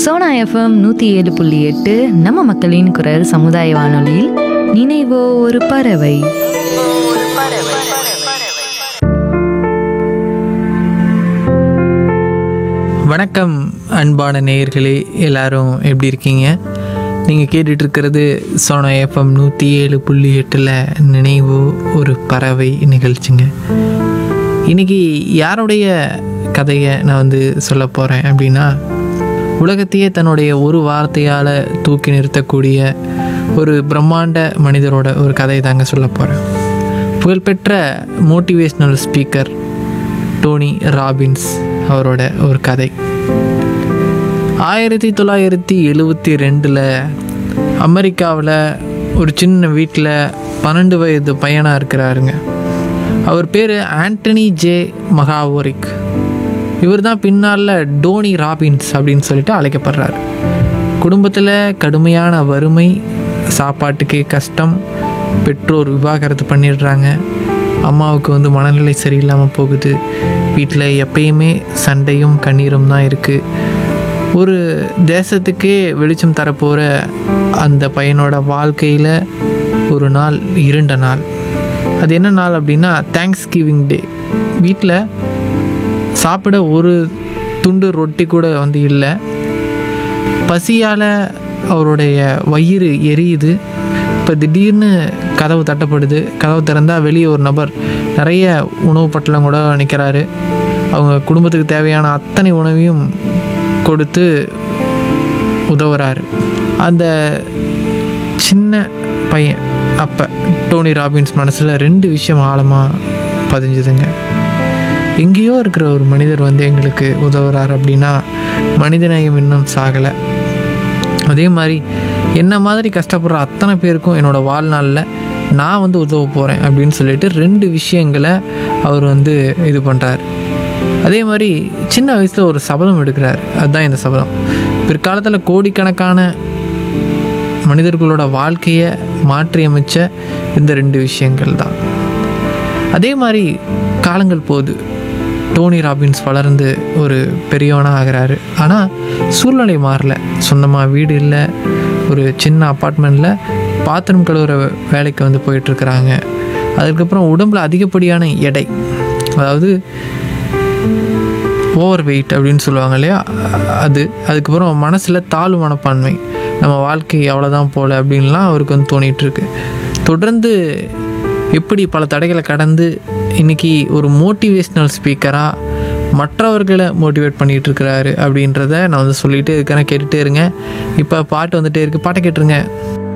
Sona FM நூற்றி ஏழு புள்ளி எட்டு நம்ம மக்களின் குரல் சமுதாய வானொலியில் நினைவோ ஒரு பறவை வணக்கம் அன்பான நேயர்களே எல்லாரும் எப்படி இருக்கீங்க நீங்கள் கேட்டுட்டு இருக்கிறது சோனா எஃப்எம் நூற்றி ஏழு புள்ளி எட்டில் நினைவு ஒரு பறவை நிகழ்ச்சிங்க இன்னைக்கு யாருடைய கதையை நான் வந்து சொல்ல போகிறேன் அப்படின்னா உலகத்தையே தன்னுடைய ஒரு வார்த்தையால் தூக்கி நிறுத்தக்கூடிய ஒரு பிரம்மாண்ட மனிதரோட ஒரு கதை தாங்க சொல்ல போகிறேன் புகழ்பெற்ற மோட்டிவேஷ்னல் ஸ்பீக்கர் டோனி ராபின்ஸ் அவரோட ஒரு கதை ஆயிரத்தி தொள்ளாயிரத்தி எழுவத்தி ரெண்டில் அமெரிக்காவில் ஒரு சின்ன வீட்டில் பன்னெண்டு வயது பையனாக இருக்கிறாருங்க அவர் பேர் ஆண்டனி ஜே மகாவோரிக் இவர் தான் பின்னால் டோனி ராபின்ஸ் அப்படின்னு சொல்லிட்டு அழைக்கப்படுறாரு குடும்பத்தில் கடுமையான வறுமை சாப்பாட்டுக்கே கஷ்டம் பெற்றோர் விவாகரத்து பண்ணிடுறாங்க அம்மாவுக்கு வந்து மனநிலை சரியில்லாமல் போகுது வீட்டில் எப்பயுமே சண்டையும் கண்ணீரும் தான் இருக்குது ஒரு தேசத்துக்கே வெளிச்சம் தரப்போகிற அந்த பையனோட வாழ்க்கையில் ஒரு நாள் இருண்ட நாள் அது என்ன நாள் அப்படின்னா தேங்க்ஸ் கிவிங் டே வீட்டில் சாப்பிட ஒரு துண்டு ரொட்டி கூட வந்து இல்லை பசியால் அவருடைய வயிறு எரியுது இப்போ திடீர்னு கதவு தட்டப்படுது கதவு திறந்தால் வெளியே ஒரு நபர் நிறைய உணவு பட்டலம் கூட நிற்கிறாரு அவங்க குடும்பத்துக்கு தேவையான அத்தனை உணவையும் கொடுத்து உதவுறாரு அந்த சின்ன பையன் அப்போ டோனி ராபின்ஸ் மனசில் ரெண்டு விஷயம் ஆழமாக பதிஞ்சுதுங்க எங்கேயோ இருக்கிற ஒரு மனிதர் வந்து எங்களுக்கு உதவுறார் அப்படின்னா மனிதநேயம் இன்னும் சாகலை அதே மாதிரி என்ன மாதிரி கஷ்டப்படுற அத்தனை பேருக்கும் என்னோடய வாழ்நாளில் நான் வந்து உதவ போகிறேன் அப்படின்னு சொல்லிட்டு ரெண்டு விஷயங்களை அவர் வந்து இது பண்ணுறார் அதே மாதிரி சின்ன வயசில் ஒரு சபதம் எடுக்கிறார் அதுதான் இந்த சபதம் பிற்காலத்தில் கோடிக்கணக்கான மனிதர்களோட வாழ்க்கையை மாற்றியமைச்ச இந்த ரெண்டு விஷயங்கள் தான் அதே மாதிரி காலங்கள் போகுது டோனி ராபின்ஸ் வளர்ந்து ஒரு பெரியவனாக ஆகிறாரு ஆனால் சூழ்நிலை மாறல சொந்தமாக வீடு இல்லை ஒரு சின்ன அப்பார்ட்மெண்ட்டில் பாத்திரம் கழுவுற வேலைக்கு வந்து போயிட்டுருக்குறாங்க அதுக்கப்புறம் உடம்புல அதிகப்படியான எடை அதாவது ஓவர் வெயிட் அப்படின்னு சொல்லுவாங்க இல்லையா அது அதுக்கப்புறம் மனசில் தாழ்வு மனப்பான்மை நம்ம வாழ்க்கை அவ்வளோதான் போல அப்படின்லாம் அவருக்கு வந்து தோணிகிட்ருக்கு தொடர்ந்து எப்படி பல தடைகளை கடந்து இன்றைக்கி ஒரு மோட்டிவேஷ்னல் ஸ்பீக்கராக மற்றவர்களை மோட்டிவேட் பண்ணிகிட்டு இருக்கிறாரு அப்படின்றத நான் வந்து சொல்லிகிட்டே இருக்கேன் கேட்டுகிட்டே இருங்க இப்போ பாட்டு வந்துகிட்டே இருக்குது பாட்டை கேட்டுருங்க